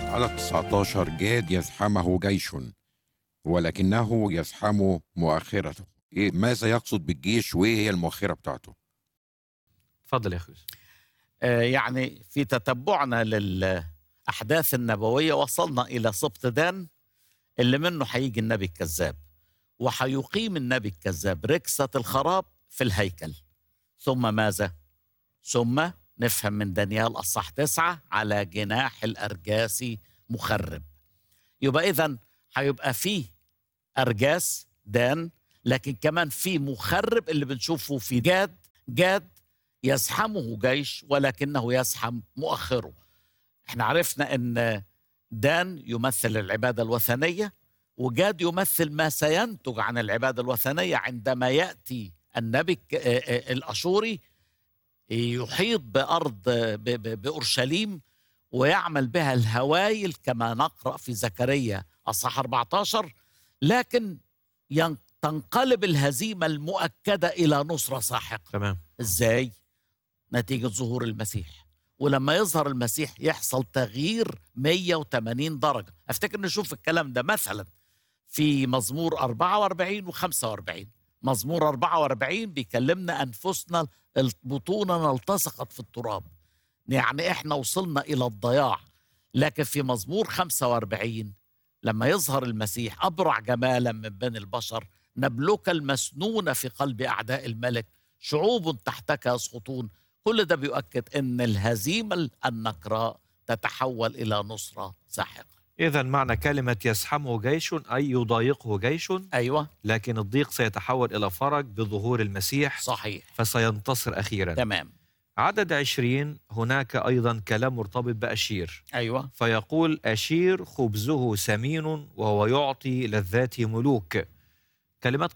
عدد 19 جاد يزحمه جيش ولكنه يزحم مؤخرته إيه ماذا يقصد بالجيش وايه هي المؤخره بتاعته اتفضل يا اخي يوسف. آه، يعني في تتبعنا للأحداث النبوية وصلنا إلى سبط دان اللي منه هيجي النبي الكذاب وهيقيم النبي الكذاب ركسة الخراب في الهيكل ثم ماذا؟ ثم نفهم من دانيال الصح تسعة على جناح الأرجاسي مخرب يبقى إذا هيبقى فيه أرجاس دان لكن كمان في مخرب اللي بنشوفه في جاد جاد يزحمه جيش ولكنه يزحم مؤخره احنا عرفنا ان دان يمثل العبادة الوثنية وجاد يمثل ما سينتج عن العبادة الوثنية عندما يأتي النبي الك- آه، آه، الأشوري يحيط بأرض ب- ب- بأورشليم ويعمل بها الهوايل كما نقرأ في زكريا أصحاح 14 لكن ين- تنقلب الهزيمة المؤكدة إلى نصرة ساحقة تمام ازاي نتيجة ظهور المسيح ولما يظهر المسيح يحصل تغيير 180 درجة افتكر نشوف الكلام ده مثلا في مزمور 44 و45 مزمور 44 بيكلمنا أنفسنا بطوننا التصقت في التراب يعني احنا وصلنا إلى الضياع لكن في مزمور 45 لما يظهر المسيح أبرع جمالا من بين البشر نبلك المسنون في قلب أعداء الملك شعوب تحتك يسقطون كل ده بيؤكد ان الهزيمه النكراء تتحول الى نصره ساحقه اذا معنى كلمه يزحمه جيش اي يضايقه جيش ايوه لكن الضيق سيتحول الى فرج بظهور المسيح صحيح فسينتصر اخيرا تمام عدد عشرين هناك ايضا كلام مرتبط باشير ايوه فيقول أشير خبزه سمين وهو يعطي لذات ملوك كلمات